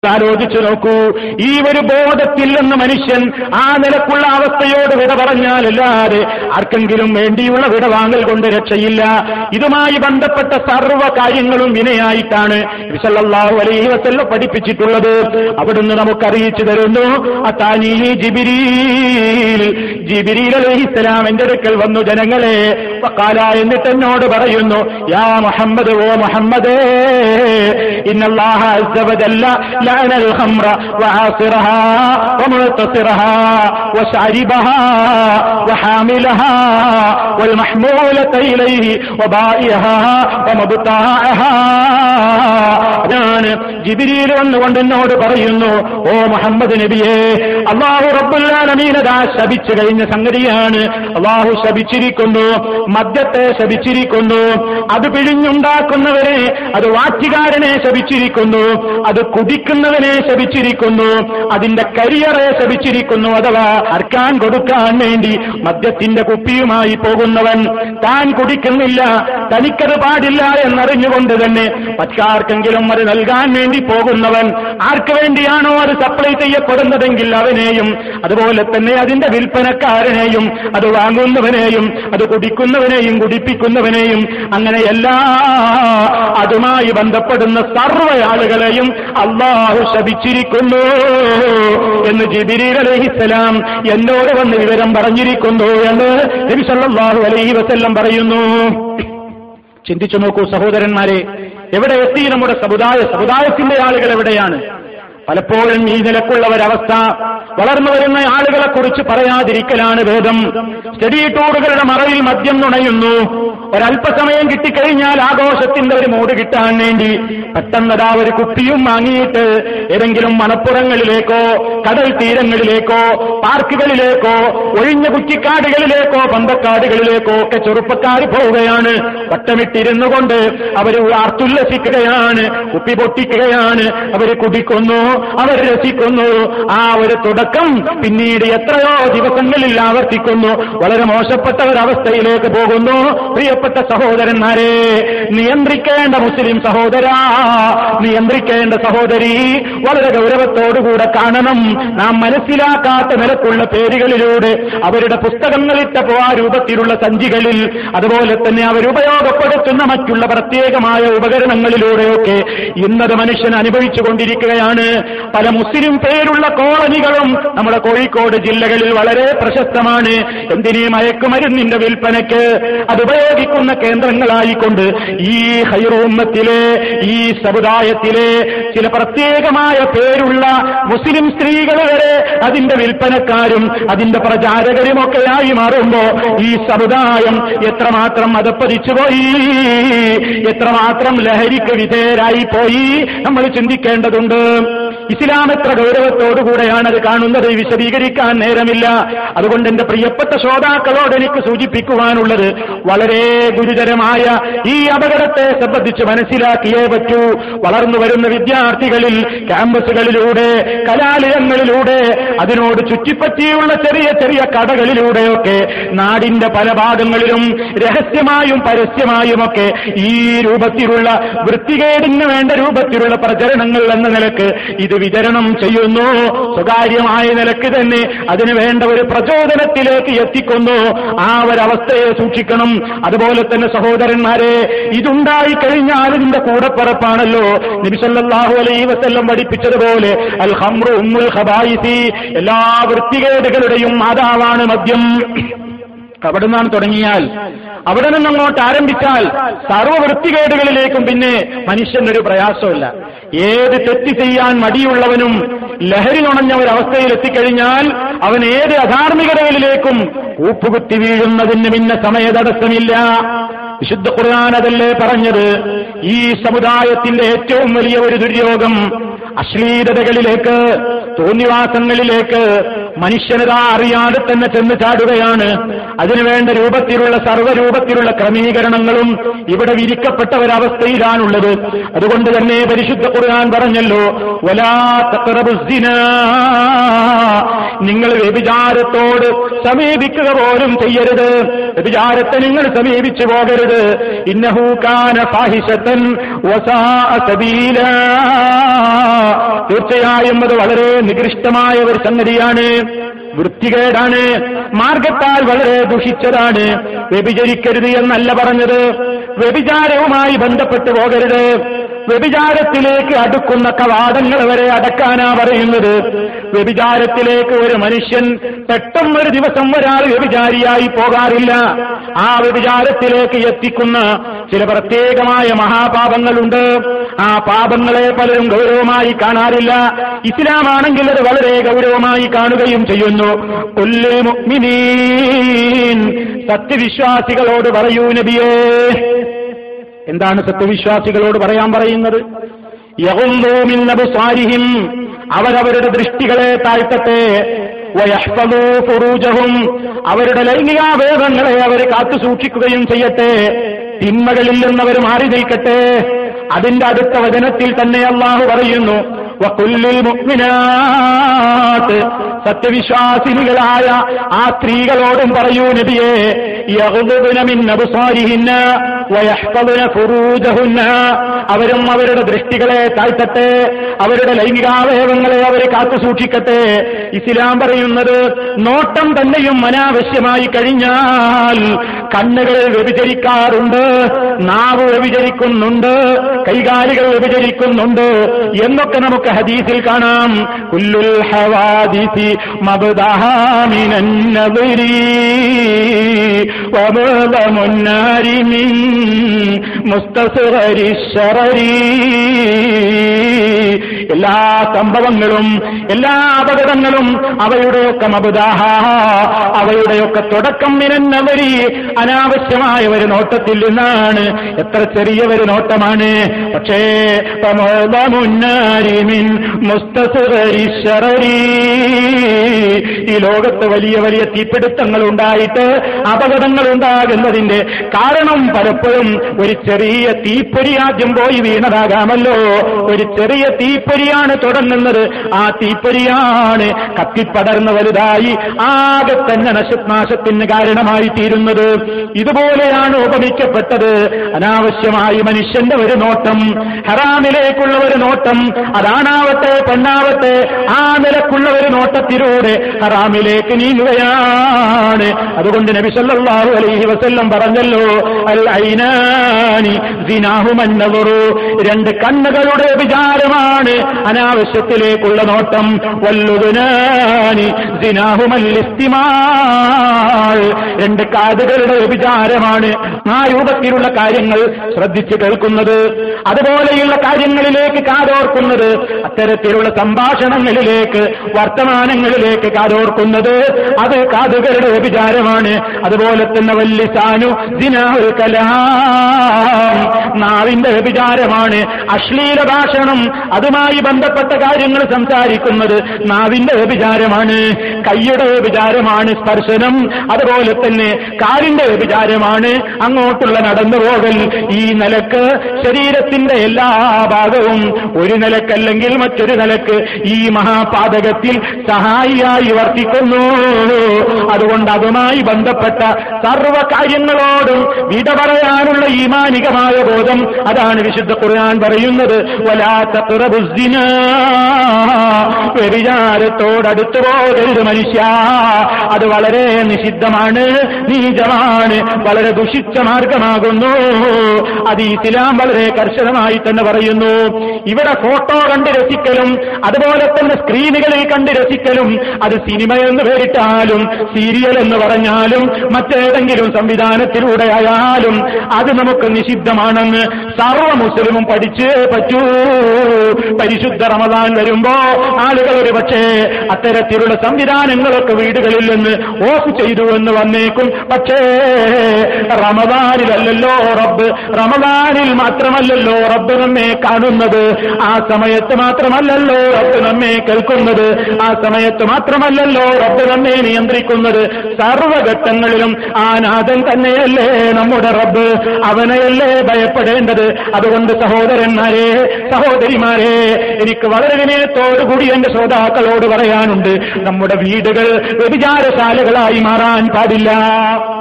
ആലോചിച്ചു നോക്കൂ ഈ ഒരു ബോധത്തിൽ നിന്ന് മനുഷ്യൻ ആ നിലക്കുള്ള അവസ്ഥയോട് വിട പറഞ്ഞാലല്ലാതെ ആർക്കെങ്കിലും വേണ്ടിയുള്ള വിടവാങ്ങൽ കൊണ്ട് രക്ഷയില്ല ഇതുമായി ബന്ധപ്പെട്ട സർവ്വ കാര്യങ്ങളും വിനയായിട്ടാണ് വിസല്ലാഹു അലൈഹി വസല്ലം പഠിപ്പിച്ചിട്ടുള്ളത് അവിടുന്ന് നമുക്ക് അറിയിച്ചു തരുന്നു അത്താനി ജിബിരീൽ ജിബിരീൽ അലൈഹിസ്സലാം എന്റെ അടുക്കൽ വന്നു ജനങ്ങളെ വക്കാല എന്നിട്ട് എന്നോട് പറയുന്നു യാ മുഹമ്മദ് ഓ മുഹമ്മദേ ഇന്നല്ലാഹ അസ്സ വജല്ല ലഅന الخمر وعاصرها ومعتصرها وشاربها وحاملها والمحمولة إليه وبائها ومبتاعها ഞാൻ ജിബിരിയിൽ വന്നുകൊണ്ട് എന്നോട് പറയുന്നു ഓ മുഹമ്മദ് നബിയെ അള്ളാഹു റബ്ബുല്ലാലമീനതാ ശപിച്ചു കഴിഞ്ഞ സംഗതിയാണ് അള്ളാഹു ശപിച്ചിരിക്കുന്നു മദ്യത്തെ ശപിച്ചിരിക്കുന്നു അത് പിഴിഞ്ഞുണ്ടാക്കുന്നവരെ അത് വാറ്റുകാരനെ ശപിച്ചിരിക്കുന്നു അത് കുടിക്കുന്നവനെ ശപിച്ചിരിക്കുന്നു അതിന്റെ കരിയറെ ശപിച്ചിരിക്കുന്നു അഥവാ അർക്കാൻ കൊടുക്കാൻ വേണ്ടി മദ്യത്തിന്റെ കുപ്പിയുമായി പോകുന്നവൻ താൻ കുടിക്കുന്നില്ല തനിക്കത് പാടില്ല എന്നറിഞ്ഞുകൊണ്ട് തന്നെ മറ്റാർക്കെങ്കിലും അത് നൽകാൻ വേണ്ടി പോകുന്നവൻ ആർക്ക് വേണ്ടിയാണോ അത് സപ്ലൈ ചെയ്യപ്പെടുന്നതെങ്കിൽ അവനെയും അതുപോലെ തന്നെ അതിന്റെ വിൽപ്പനക്കാരനെയും അത് വാങ്ങുന്നവനെയും അത് കുടിക്കുന്നവനെയും കുടിപ്പിക്കുന്നവനെയും അങ്ങനെ എല്ലാ അതുമായി ബന്ധപ്പെടുന്ന സർവ്വ ആളുകളെയും അള്ളാഹു ശപിച്ചിരിക്കുന്നു എന്ന് ജിബിരിൽ അലഹിസലാം എന്നോട് വന്ന് വിവരം പറഞ്ഞിരിക്കുന്നു എന്ന് നബി സല്ലല്ലാഹു അലൈഹി വസല്ലം പറയുന്നു ചിന്തിച്ചു നോക്കൂ സഹോദരന്മാരെ എവിടെ എത്തി നമ്മുടെ സമുദായ സമുദായത്തിന്റെ ആളുകൾ എവിടെയാണ് പലപ്പോഴും ഈ നിലക്കുള്ള ഒരവസ്ഥ വളർന്നു വരുന്ന ആളുകളെ കുറിച്ച് പറയാതിരിക്കലാണ് ഭേദം സ്റ്റഡി ടൂറുകളുടെ മറവിൽ മദ്യം നുണയുന്നു ഒരല്പസമയം കിട്ടിക്കഴിഞ്ഞാൽ ആഘോഷത്തിന്റെ ഒരു മൂട് കിട്ടാൻ വേണ്ടി പെട്ടെന്നതാ ഒരു കുപ്പിയും വാങ്ങിയിട്ട് ഏതെങ്കിലും മണപ്പുറങ്ങളിലേക്കോ കടൽ തീരങ്ങളിലേക്കോ പാർക്കുകളിലേക്കോ ഒഴിഞ്ഞ കുറ്റിക്കാടുകളിലേക്കോ പന്തക്കാടുകളിലേക്കോ ഒക്കെ ചെറുപ്പക്കാർ പോവുകയാണ് വട്ടമിട്ടിരുന്നു കൊണ്ട് അവർ ആർത്തുല്ലസിക്കുകയാണ് കുപ്പി പൊട്ടിക്കുകയാണ് അവർ കുടിക്കുന്നു അവർ രസിക്കുന്നു ആ ഒരു തുടക്കം പിന്നീട് എത്രയോ ദിവസങ്ങളിൽ ആവർത്തിക്കുന്നു വളരെ മോശപ്പെട്ട ഒരവസ്ഥയിലേക്ക് പോകുന്നു പ്രിയപ്പെട്ട സഹോദരന്മാരെ നിയന്ത്രിക്കേണ്ട മുസ്ലിം സഹോദര നിയന്ത്രിക്കേണ്ട സഹോദരി വളരെ ഗൗരവത്തോടുകൂടെ കാണണം നാം മനസ്സിലാക്കാത്ത നിലക്കുള്ള പേരുകളിലൂടെ അവരുടെ പുസ്തകങ്ങളിട്ടപ്പോ ആ രൂപത്തിലുള്ള സഞ്ചികളിൽ അതുപോലെ തന്നെ അവരുപയോഗപ്പെടുത്തുന്ന മറ്റുള്ള പ്രത്യേകമായ ഉപകരണങ്ങളിലൂടെയൊക്കെ ഇന്നത് മനുഷ്യൻ അനുഭവിച്ചു കൊണ്ടിരിക്കുകയാണ് പല മുസ്ലിം പേരുള്ള കോളനികളും നമ്മുടെ കോഴിക്കോട് ജില്ലകളിൽ വളരെ പ്രശസ്തമാണ് എന്തിനീ മയക്കുമരുന്നിന്റെ വിൽപ്പനയ്ക്ക് അത് ഉപയോഗിക്കുന്ന കേന്ദ്രങ്ങളായിക്കൊണ്ട് ഈ ഹൈറൂമ്മത്തിലെ ഈ സമുദായത്തിലെ ചില പ്രത്യേകമായ പേരുള്ള മുസ്ലിം സ്ത്രീകൾ വരെ അതിന്റെ വിൽപ്പനക്കാരും അതിന്റെ പ്രചാരകരുമൊക്കെയായി മാറുമ്പോ ഈ സമുദായം എത്രമാത്രം അതപ്പതിച്ചുപോയി എത്രമാത്രം ലഹരിക്ക് വിധേയരായി പോയി നമ്മൾ ചിന്തിക്കേണ്ടതുണ്ട് ഇസ്ലാം എത്ര ഗൗരവത്തോടുകൂടെയാണ് അത് കാണുന്നത് വിശദീകരിക്കാൻ നേരമില്ല അതുകൊണ്ട് എന്റെ പ്രിയപ്പെട്ട ശ്രോതാക്കളോട് എനിക്ക് സൂചിപ്പിക്കുവാനുള്ളത് വളരെ ഗുരുതരമായ ഈ അപകടത്തെ സംബന്ധിച്ച് മനസ്സിലാക്കിയേ പറ്റൂ വളർന്നു വരുന്ന വിദ്യാർത്ഥികളിൽ ക്യാമ്പസുകളിലൂടെ കലാലയങ്ങളിലൂടെ അതിനോട് ചുറ്റിപ്പറ്റിയുള്ള ചെറിയ ചെറിയ കടകളിലൂടെയൊക്കെ നാടിന്റെ പല ഭാഗങ്ങളിലും രഹസ്യമായും പരസ്യമായുമൊക്കെ ഈ രൂപത്തിലുള്ള വൃത്തികേടിന് വേണ്ട രൂപത്തിലുള്ള പ്രചരണങ്ങൾ എന്ന നിലക്ക് ഇത് വിതരണം ചെയ്യുന്നു സ്വകാര്യമായ നിലക്ക് തന്നെ അതിന് വേണ്ട ഒരു പ്രചോദനത്തിലേക്ക് എത്തിക്കുന്നു ആ ഒരവസ്ഥയെ സൂക്ഷിക്കണം അതുപോലെ തന്നെ സഹോദരന്മാരെ ഇതുണ്ടായി കഴിഞ്ഞാൽ ഇതിന്റെ കൂടപ്പിറപ്പാണല്ലോ നബിസല്ലാഹു അലൈ വസല്ലം പഠിപ്പിച്ചതുപോലെ അൽ ഹംറു ഉമ്മുൽ ഖബായിസി എല്ലാ വൃത്തികേടുകളുടെയും മാതാവാണ് മദ്യം അവിടെ നിന്നാണ് തുടങ്ങിയാൽ അവിടെ നിന്ന് അങ്ങോട്ട് ആരംഭിച്ചാൽ സർവ്വവൃത്തികേടുകളിലേക്കും പിന്നെ മനുഷ്യനൊരു പ്രയാസമില്ല ഏത് തെറ്റ് ചെയ്യാൻ മടിയുള്ളവനും ലഹരി നുണഞ്ഞ ഒരവസ്ഥയിൽ എത്തിക്കഴിഞ്ഞാൽ അവൻ ഏത് അധാർമികതകളിലേക്കും കൂപ്പുകുത്തി വീഴുന്നതിന് പിന്നെ സമയ തടസ്സമില്ല വിശുദ്ധ ഖുർആൻ അതല്ലേ പറഞ്ഞത് ഈ സമുദായത്തിന്റെ ഏറ്റവും വലിയ ഒരു ദുര്യോഗം അശ്ലീലതകളിലേക്ക് തോന്നിവാസങ്ങളിലേക്ക് മനുഷ്യനതാ അറിയാതെ തന്നെ ചെന്ന് ചാടുകയാണ് അതിനുവേണ്ട രൂപത്തിലുള്ള സർവ്വരൂപത്തിലുള്ള ക്രമീകരണങ്ങളും ഇവിടെ വിരിക്കപ്പെട്ട ഒരവസ്ഥയിലാണുള്ളത് അതുകൊണ്ട് തന്നെ പരിശുദ്ധ ഖുർആൻ പറഞ്ഞല്ലോ വലാ തഖറബുസ്സിനാ നിങ്ങൾ വ്യഭിചാരത്തോട് സമീപിക്കുക പോലും ചെയ്യരുത് വ്യഭിചാരത്തെ നിങ്ങൾ സമീപിച്ചു പോകരുത് ഇന്നഹൂക്കാന ഫാഹിഷത്തൻ വസാഅ സബീലാ തീർച്ചയായും അത് വളരെ നികൃഷ്ടമായ ഒരു സംഗതിയാണ് വൃത്തികേടാണ് മാർഗത്താൽ വളരെ ദുഷിച്ചതാണ് വ്യഭിചരിക്കരുത് എന്നല്ല പറഞ്ഞത് വ്യഭിചാരവുമായി ബന്ധപ്പെട്ടു പോകരുത് വ്യഭിചാരത്തിലേക്ക് അടുക്കുന്ന കവാടങ്ങൾ വരെ അടക്കാനാ പറയുന്നത് വ്യഭിചാരത്തിലേക്ക് ഒരു മനുഷ്യൻ പെട്ടെന്നൊരു ദിവസം ഒരാൾ വ്യഭിചാരിയായി പോകാറില്ല ആ വ്യഭിചാരത്തിലേക്ക് എത്തിക്കുന്ന ചില പ്രത്യേകമായ മഹാപാപങ്ങളുണ്ട് ആ പാപങ്ങളെ പലരും ഗൗരവമായി കാണാറില്ല ഇസ്ലാമാണെങ്കിൽ അത് വളരെ ഗൗരവമായി കാണുകയും ചെയ്യുന്നു ഉല്ലിൽ മുഅ്മിനീൻ സത്യവിശ്വാസികളോട് പറയൂ നബിയേ എന്താണ് സത്യവിശ്വാസികളോട് പറയാൻ പറയുന്നത് യഹും അവരവരുടെ ദൃഷ്ടികളെ താഴ്ത്തട്ടെ വയഹ്ഫദൂ ഫുറൂജഹും അവരുടെ ലൈംഗികാവേദങ്ങളെ അവർ കാത്തു സൂക്ഷിക്കുകയും ചെയ്യട്ടെ തിന്മകളിൽ നിന്നവർ മാറി നിൽക്കട്ടെ അതിന്റെ അടുത്ത വചനത്തിൽ തന്നെ അള്ളാഹു പറയുന്നു വക്കുല്ലിൽ മുഅ്മിനാത്ത് സത്യവിശ്വാസിനികളായ ആ സ്ത്രീകളോടും പറയൂ നബിയെ യഗ്ദുന മിൻ അബ്സാരിഹിന്ന വയഹ്ഫദുന ഫുറൂജഹുന്ന അവരും അവരുടെ ദൃഷ്ടികളെ താഴ്ത്തട്ടെ അവരുടെ ലൈംഗികാവയവങ്ങളെ അവർ കാത്തു സൂക്ഷിക്കട്ടെ ഇസ്ലാം പറയുന്നത് നോട്ടം തന്നെയും അനാവശ്യമായി കഴിഞ്ഞാൽ കണ്ണുകൾ വ്യഭിചരിക്കാറുണ്ട് നാവ് വ്യഭിചരിക്കുന്നുണ്ട് കൈകാലുകൾ വ്യഭിചരിക്കുന്നുണ്ട് എന്നൊക്കെ നമുക്ക് ഹദീസിൽ കാണാം കുല്ലുൽ ഹവാദിസി മബ്ദഹാമിനൻ നദരി വബദമുന്നാരി മിൻ മുസ്തസ്ഗരി ശറരി എല്ലാ സംഭവങ്ങളും എല്ലാ അപകടങ്ങളും അവയുടെയൊക്കെ മബുദാഹ അവയുടെയൊക്കെ തുടക്കം മിനന്നവരി അനാവശ്യമായ ഒരു നോട്ടത്തിൽ നിന്നാണ് എത്ര ചെറിയ ഒരു നോട്ടമാണ് പക്ഷേ മുന്നാരിമിൻ മുസ്തസുകരി ശറരി ഈ ലോകത്ത് വലിയ വലിയ തീപിടുത്തങ്ങൾ ഉണ്ടായിട്ട് അപകടങ്ങൾ ഉണ്ടാകുന്നതിന്റെ കാരണം പലപ്പോഴും ഒരു ചെറിയ തീപ്പൊരി ആദ്യം പോയി വീണതാകാമല്ലോ ഒരു ചെറിയ തീപ്പൊരിയാണ് തുടങ്ങുന്നത് ആ തീപ്പൊരിയാണ് കത്തിപ്പടർന്ന് വലുതായി ആകെ തന്നെ നശനാശത്തിന് കാരണമായി തീരുന്നത് ഇതുപോലെയാണ് ഉപമിക്കപ്പെട്ടത് അനാവശ്യമായി മനുഷ്യന്റെ ഒരു നോട്ടം ഹറാമിലേക്കുള്ള ഒരു നോട്ടം അതാണാവട്ടെ പെണ്ണാവട്ടെ ആ നിലക്കുള്ള ഒരു നോട്ടത്തിലൂടെ ഹറാമിലേക്ക് നീങ്ങുകയാണ് അതുകൊണ്ട് നബി സല്ലല്ലാഹു അലൈഹി വസല്ലം പറഞ്ഞല്ലോ അൽ ഐനാനി സിനാഹുമന്നവറു രണ്ട് കണ്ണുകളുടെ വിചാരമാണ് അനാവശ്യത്തിലേക്കുള്ള നോട്ടം വല്ലുതുനാനി സിനാഹുമല്ലിസ്തിമാൾ രണ്ട് കാതുകളുടെ വിചാരമാണ് ആ രൂപത്തിലുള്ള കാര്യങ്ങൾ ശ്രദ്ധിച്ചു കേൾക്കുന്നത് അതുപോലെയുള്ള കാര്യങ്ങളിലേക്ക് കാതോർക്കുന്നത് അത്തരത്തിലുള്ള സംഭാഷണങ്ങളിലേക്ക് വർത്തമാനങ്ങളിലേക്ക് കാതോർക്കുന്നത് അത് കാതുകളുടെ വിചാരമാണ് അതുപോലെ തന്നെ വല്ലിസാനു ദിനാഹുൽ കലാം നാവിന്റെ വിചാരമാണ് അശ്ലീല ഭാഷണം അതുമായി ബന്ധപ്പെട്ട കാര്യങ്ങൾ സംസാരിക്കുന്നത് നാവിന്റെ വിചാരമാണ് കൈയുടെ വിചാരമാണ് സ്പർശനം അതുപോലെ തന്നെ കാലിന്റെ വിചാരമാണ് അങ്ങോട്ടുള്ള നടന്നുപോകൽ ഈ നിലക്ക് ശരീരത്തിന്റെ എല്ലാ ഭാഗവും ഒരു നിലക്കല്ലെങ്കിൽ മറ്റൊരു നിലക്ക് ഈ മഹാപാതകത്തിൽ സഹായിയായി വർത്തിക്കുന്നു അതുകൊണ്ട് അതുമായി ബന്ധപ്പെട്ട സർവ കാര്യങ്ങളോടും വിട പറയാനുള്ള ഈ മാനികമായ ബോധം അതാണ് വിശുദ്ധ ഖുർആൻ പറയുന്നത് വലാത്ത പിറബുസിന വ്യഭിചാരത്തോടടുത്തു പോകരുത് മനുഷ്യ അത് വളരെ നിഷിദ്ധമാണ് നീചമാണ് വളരെ ദുഷിച്ച മാർഗമാകുന്നു അത് ഇസ്ലാം വളരെ കർശനമായി തന്നെ പറയുന്നു ഇവിടെ ഫോട്ടോ കണ്ട് രസിക്കലും അതുപോലെ തന്നെ സ്ക്രീനുകളിൽ കണ്ട് രസിക്കലും അത് സിനിമ എന്ന് പേരിട്ടാലും സീരിയൽ എന്ന് പറഞ്ഞാലും മറ്റേതെങ്കിലും സംവിധാനത്തിലൂടെ ആയാലും അത് നമുക്ക് നിഷിദ്ധമാണെന്ന് സർവ മുസ്ലിമും പഠിച്ചേ പറ്റൂ പരിശുദ്ധ റമദാൻ വരുമ്പോ ആളുകൾ ഒരു പക്ഷേ അത്തരത്തിലുള്ള സംവിധാനങ്ങളൊക്കെ വീടുകളിൽ നിന്ന് ഓഫ് ചെയ്തു എന്ന് വന്നേക്കും പക്ഷേ റമദാനിലല്ലല്ലോ റബ്ബ് റമദാനിൽ മാത്രമല്ലല്ലോ റബ്ബ് നമ്മെ കാണുന്നത് ആ സമയത്ത് മാത്രമല്ലല്ലോ റബ്ബ് നമ്മെ കേൾക്കുന്നത് ആ സമയത്ത് മാത്രമല്ലല്ലോ റബ്ബ് നമ്മെ നിയന്ത്രിക്കുന്നത് സർവഘട്ടങ്ങളിലും ആ നാഥൻ തന്നെയല്ലേ നമ്മുടെ റബ്ബ് അവനെയല്ലേ ഭയപ്പെടേണ്ടത് അതുകൊണ്ട് സഹോദരന്മാരെ സഹോദരിമാരെ എനിക്ക് വളരെ വിനയത്തോടുകൂടി എന്റെ ശ്രോതാക്കളോട് പറയാനുണ്ട് നമ്മുടെ വീടുകൾ വ്യഭിചാരശാലകളായി മാറാൻ പാടില്ല